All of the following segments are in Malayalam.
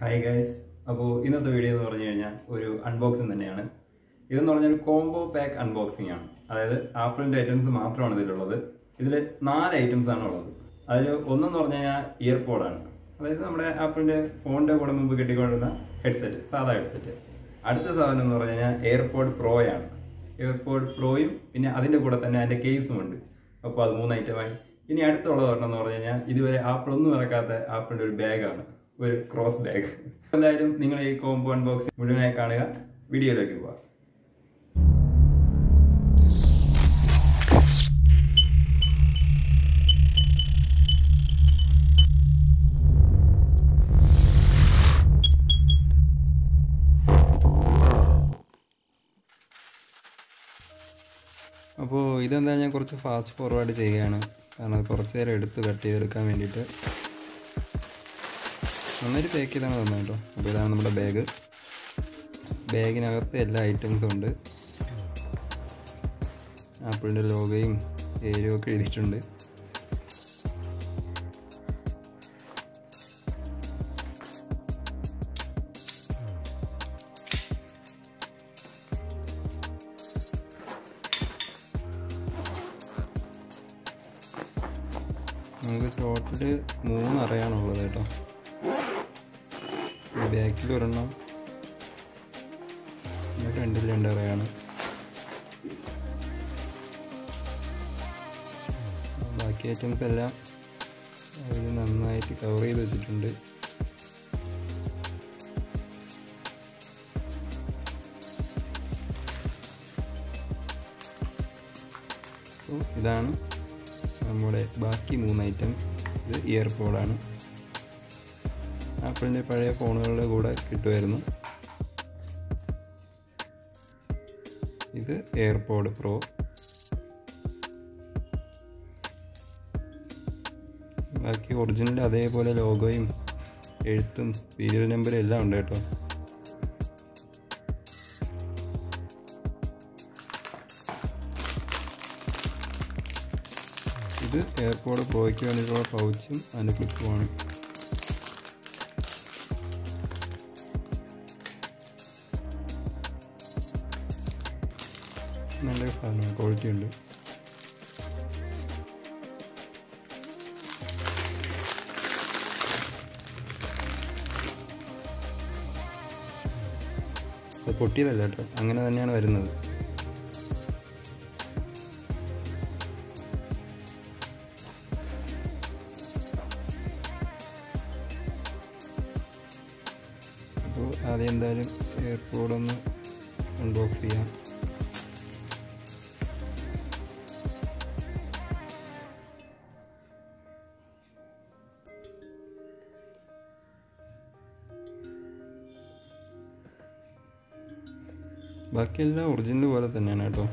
ഹായ് ഗൈസ് അപ്പോൾ ഇന്നത്തെ വീഡിയോ എന്ന് പറഞ്ഞു കഴിഞ്ഞാൽ ഒരു അൺബോക്സിങ് തന്നെയാണ് ഇതെന്ന് പറഞ്ഞാൽ ഒരു കോംബോ പാക്ക് അൺബോക്സിംഗ് ആണ് അതായത് ആപ്പിളിൻ്റെ ഐറ്റംസ് മാത്രമാണ് ഇതിലുള്ളത് ഇതിൽ നാല് ഐറ്റംസ് ആണ് ഉള്ളത് അതിൽ ഒന്നെന്ന് പറഞ്ഞു കഴിഞ്ഞാൽ ഇയർപോഡാണ് അതായത് നമ്മുടെ ആപ്പിളിൻ്റെ ഫോണിൻ്റെ കൂടെ മുമ്പ് കിട്ടിക്കൊണ്ടിരുന്ന ഹെഡ്സെറ്റ് സാധാ ഹെഡ്സെറ്റ് അടുത്ത സാധനം എന്ന് പറഞ്ഞു കഴിഞ്ഞാൽ എയർപോഡ് പ്രോയാണ് എയർപോഡ് പ്രോയും പിന്നെ അതിൻ്റെ കൂടെ തന്നെ അതിൻ്റെ കേസും ഉണ്ട് അപ്പോൾ അത് മൂന്ന് ഐറ്റമായി ഇനി അടുത്തുള്ളത് ഒരെണ്ണം പറഞ്ഞു കഴിഞ്ഞാൽ ഇതുവരെ ആപ്പിൾ ഒന്നും ഇറക്കാത്ത ആപ്പിളിൻ്റെ ഒരു ബാഗാണ് ഒരു ക്രോസ് ബാഗ് എന്തായാലും നിങ്ങൾ ഈ കോംബോ അൺബോക്സിംഗ് മുഴുവനായി കാണുക വീഡിയോയിലേക്ക് പോവാം അപ്പോൾ ഇതെന്താ ഞാൻ കുറച്ച് ഫാസ്റ്റ് ഫോർവേഡ് ചെയ്യുകയാണ് കാരണം അത് കുറച്ച് നേരം എടുത്ത് കട്ട് ചെയ്തെടുക്കാൻ വേണ്ടിയിട്ട് നന്നായിട്ട് പാക്ക് ചെയ്താണ് തന്നെ കേട്ടോ അപ്പോൾ ഇതാണ് നമ്മുടെ ബാഗ് ബാഗിനകത്ത് എല്ലാ ഐറ്റംസും ഉണ്ട് ആപ്പിളിൻ്റെ ലോഗയും ഏരിയയും ഒക്കെ എഴുതിയിട്ടുണ്ട് നമുക്ക് ടോട്ടല് മൂന്ന് അറയാണുള്ളത് കേട്ടോ ബാക്കിൽ ഒരെണ്ണം രണ്ടിൽ രണ്ട് അറയാണ് ബാക്കി ഐറ്റംസ് എല്ലാം അവർ നന്നായിട്ട് കവർ ചെയ്ത് വെച്ചിട്ടുണ്ട് അപ്പോൾ ഇതാണ് നമ്മുടെ ബാക്കി മൂന്ന് ഐറ്റംസ് ഇത് ഇയർപോഡാണ് ആപ്പിളിൻ്റെ പഴയ ഫോണുകളുടെ കൂടെ കിട്ടുമായിരുന്നു ഇത് എയർപോഡ് പ്രോ ബാക്കി ഒറിജിനൽ അതേപോലെ ലോഗോയും എഴുത്തും സീരിയൽ നമ്പറും എല്ലാം ഉണ്ട് കേട്ടോ ഇത് എയർപോഡ് പ്രോയ്ക്ക് വേണ്ടിയിട്ടുള്ള പൗച്ചും അതിൻ്റെ ക്ലിപ്പുമാണ് നല്ല സാധനമാണ് ക്വാളിറ്റി ഉണ്ട് അത് പൊട്ടിയതല്ല കേട്ടോ അങ്ങനെ തന്നെയാണ് വരുന്നത് അപ്പോൾ ആദ്യം എന്തായാലും എയർപോഡ് ഒന്ന് അൺബോക്സ് ചെയ്യാം ബാക്കിയെല്ലാം ഒറിജിനൽ പോലെ തന്നെയാണ് കേട്ടോ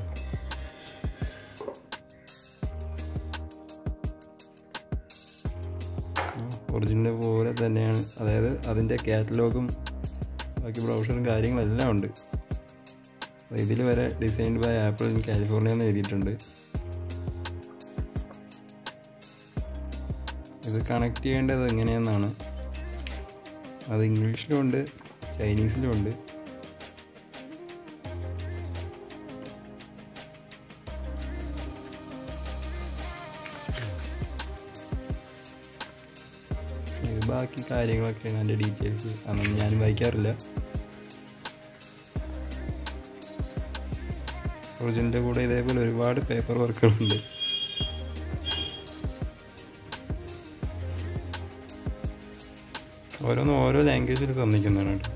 ഒറിജിനൽ പോലെ തന്നെയാണ് അതായത് അതിൻ്റെ കാറ്റലോഗും ബാക്കി ബ്രൗഷറും കാര്യങ്ങളെല്ലാം ഉണ്ട് ഇതിൽ വരെ designed by Apple in California എന്ന് എഴുതിയിട്ടുണ്ട് ഇത് കണക്ട് ചെയ്യേണ്ടത് എങ്ങനെയെന്നാണ് അത് ഇംഗ്ലീഷിലും ഉണ്ട് ചൈനീസിലും ഉണ്ട് ഇത് ബാക്കി കാര്യങ്ങളൊക്കെയാണ് അതിൻ്റെ ഡീറ്റെയിൽസ് അതൊന്നും ഞാൻ വായിക്കാറില്ല ഒറിജിനലിൻ്റെ കൂടെ ഇതേപോലെ ഒരുപാട് പേപ്പർ വർക്കുകളുണ്ട് ഓരോന്നും ഓരോ ലാംഗ്വേജിൽ തന്നിക്കുന്നതാണ് കേട്ടോ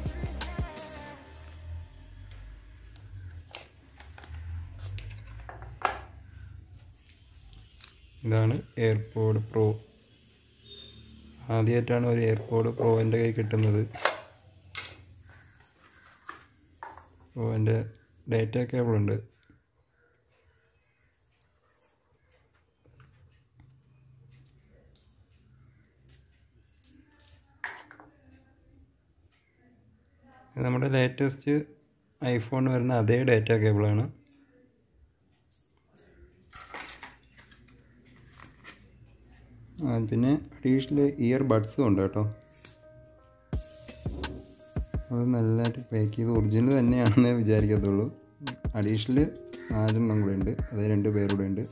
ഇതാണ് എയർപോഡ് പ്രോ ആദ്യമായിട്ടാണ് ഒരു എയർപോഡ് പ്രോ എൻ്റെ കൈ കിട്ടുന്നത് അപ്പോൾ എൻ്റെ ഡേറ്റ കേബിൾ ഉണ്ട് ഇത് നമ്മുടെ ലേറ്റസ്റ്റ് ഐഫോൺ വരുന്ന അതേ ഡേറ്റ കേബിളാണ് ആ, പിന്നെ അഡീഷണൽ ഇയർ ബഡ്സും ഉണ്ട് കേട്ടോ അത് നല്ലതായിട്ട് പാക്ക് ചെയ്ത് ഒറിജിനൽ തന്നെയാണെന്നേ വിചാരിക്കത്തുള്ളൂ അഡീഷണൽ നാലെണ്ണം കൂടെ ഉണ്ട് അത് രണ്ട് പേരൂടെ ഉണ്ട്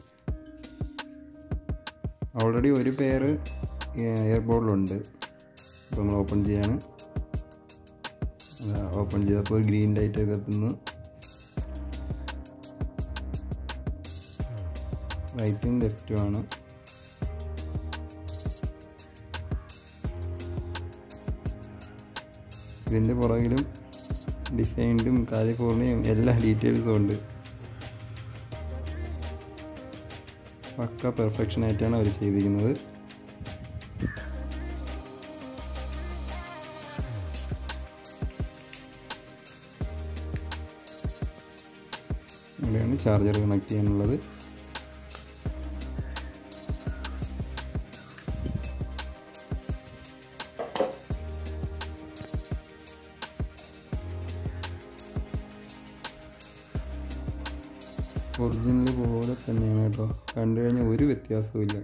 ഓൾറെഡി ഒരു പേര് എയർപോർട്ടിലുണ്ട് അപ്പോൾ നമ്മൾ ഓപ്പൺ ചെയ്യാണ് ഓപ്പൺ ചെയ്തപ്പോൾ ഗ്രീൻ ലൈറ്റ് കത്തുന്നു റൈറ്റും ലെഫ്റ്റും ആണ് ഇതിൻ്റെ പുറകിലും ഡിസൈനിലും കാലിഫോർണിയയും എല്ലാ ഡീറ്റെയിൽസും ഉണ്ട് പക്ക പെർഫെക്ഷൻ ആയിട്ടാണ് അവർ ചെയ്തിരിക്കുന്നത് ഇവിടെയാണ് ചാർജർ കണക്ട് ചെയ്യാനുള്ളത് ഒറിജിനൽ പോലെ തന്നെയാണ് കേട്ടോ കണ്ടു കഴിഞ്ഞാൽ ഒരു വ്യത്യാസവും ഇല്ല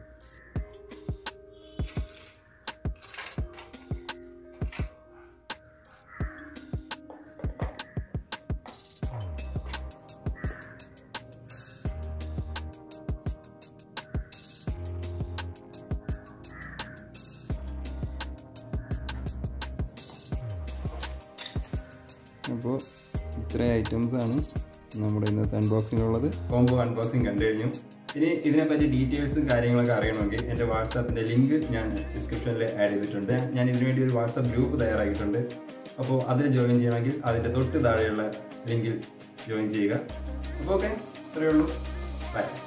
അപ്പോൾ ഇത്രയും ഐറ്റംസ് ആണ് നമ്മുടെ ഇന്നത്തെ അൺബോക്സിങ്ങിലുള്ളത് കോംബോ അൺബോക്സിങ് കണ്ടു കഴിഞ്ഞു ഇനി ഇതിനെപ്പറ്റി ഡീറ്റെയിൽസും കാര്യങ്ങളൊക്കെ അറിയണമെങ്കിൽ എൻ്റെ വാട്സാപ്പിൻ്റെ ലിങ്ക് ഞാൻ ഡിസ്ക്രിപ്ഷനിൽ ആഡ് ചെയ്തിട്ടുണ്ട് ഞാൻ ഇതിനു വേണ്ടി ഒരു വാട്സാപ്പ് ഗ്രൂപ്പ് തയ്യാറാക്കിയിട്ടുണ്ട് അപ്പോൾ അതിൽ ജോയിൻ ചെയ്യണമെങ്കിൽ അതിൻ്റെ തൊട്ട് താഴെയുള്ള ലിങ്കിൽ ജോയിൻ ചെയ്യുക അപ്പോൾ ഓക്കെ ഇത്രയേ ഉള്ളൂ ബൈ